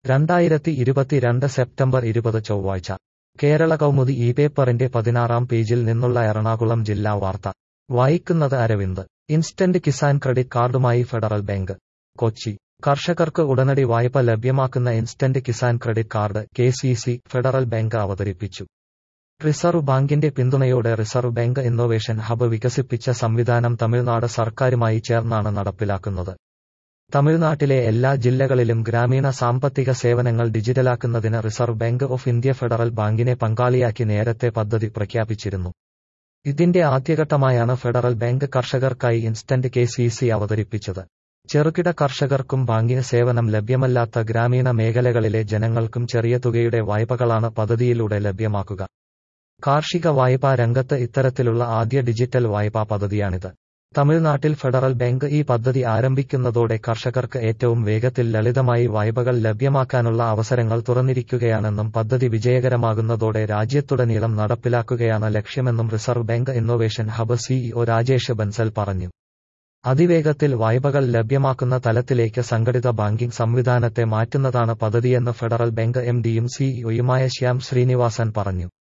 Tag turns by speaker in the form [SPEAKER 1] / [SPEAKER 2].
[SPEAKER 1] രണ്ടായിരത്തി ഇരുപത്തിരണ്ട് സെപ്റ്റംബർ ഇരുപത് ചൊവ്വാഴ്ച കേരള കൗമുദി ഈ പേപ്പറിന്റെ പതിനാറാം പേജിൽ നിന്നുള്ള എറണാകുളം ജില്ലാ വാർത്ത വായിക്കുന്നത് അരവിന്ദ് ഇൻസ്റ്റന്റ് കിസാൻ ക്രെഡിറ്റ് കാർഡുമായി ഫെഡറൽ ബാങ്ക് കൊച്ചി കർഷകർക്ക് ഉടനടി വായ്പ ലഭ്യമാക്കുന്ന instant Kisan credit card K C C federal bank അവതരിപ്പിച്ചു റിസർവ് ബാങ്കിന്റെ പിന്തുണയോടെ റിസർവ് ബാങ്ക് ഇന്നോവേഷൻ ഹബ് വികസിപ്പിച്ച സംവിധാനം തമിഴ്നാട് സർക്കാരുമായി ചേർന്നാണ് നടപ്പിലാക്കുന്നത് തമിഴ്നാട്ടിലെ എല്ലാ ജില്ലകളിലും ഗ്രാമീണ സാമ്പത്തിക സേവനങ്ങൾ ഡിജിറ്റലാക്കുന്നതിന് reserve bank of India federal ബാങ്കിനെ പങ്കാളിയാക്കി നേരത്തെ പദ്ധതി പ്രഖ്യാപിച്ചിരുന്നു ഇതിന്റെ ആദ്യഘട്ടമായാണ് ഫെഡറൽ ബാങ്ക് കർഷകർക്കായി ഇൻസ്റ്റന്റ് കെ സി സി അവതരിപ്പിച്ചത് ചെറുകിട കർഷകർക്കും ബാങ്കിന് സേവനം ലഭ്യമല്ലാത്ത ഗ്രാമീണ മേഖലകളിലെ ജനങ്ങൾക്കും ചെറിയ തുകയുടെ വായ്പകളാണ് പദ്ധതിയിലൂടെ ലഭ്യമാക്കുക കാർഷിക വായ്പാ രംഗത്ത് ഇത്തരത്തിലുള്ള ആദ്യ ഡിജിറ്റൽ വായ്പാ പദ്ധതിയാണിത് തമിഴ്നാട്ടിൽ ഫെഡറൽ ബാങ്ക് ഈ പദ്ധതി ആരംഭിക്കുന്നതോടെ കർഷകർക്ക് ഏറ്റവും വേഗത്തിൽ ലളിതമായി വായ്പകൾ ലഭ്യമാക്കാനുള്ള അവസരങ്ങൾ തുറന്നിരിക്കുകയാണെന്നും പദ്ധതി വിജയകരമാകുന്നതോടെ രാജ്യത്തുടനീളം നടപ്പിലാക്കുകയാണ് ലക്ഷ്യമെന്നും reserve bank innovation hub CEO Rajesh Bansal പറഞ്ഞു അതിവേഗത്തിൽ വായ്പകൾ ലഭ്യമാക്കുന്ന തലത്തിലേക്ക് സംഘടിത ബാങ്കിംഗ് സംവിധാനത്തെ മാറ്റുന്നതാണ് പദ്ധതിയെന്ന് ഫെഡറൽ ബാങ്ക് എംഡിയും സിഇഒയുമായ ശ്യാം ശ്രീനിവാസൻ പറഞ്ഞു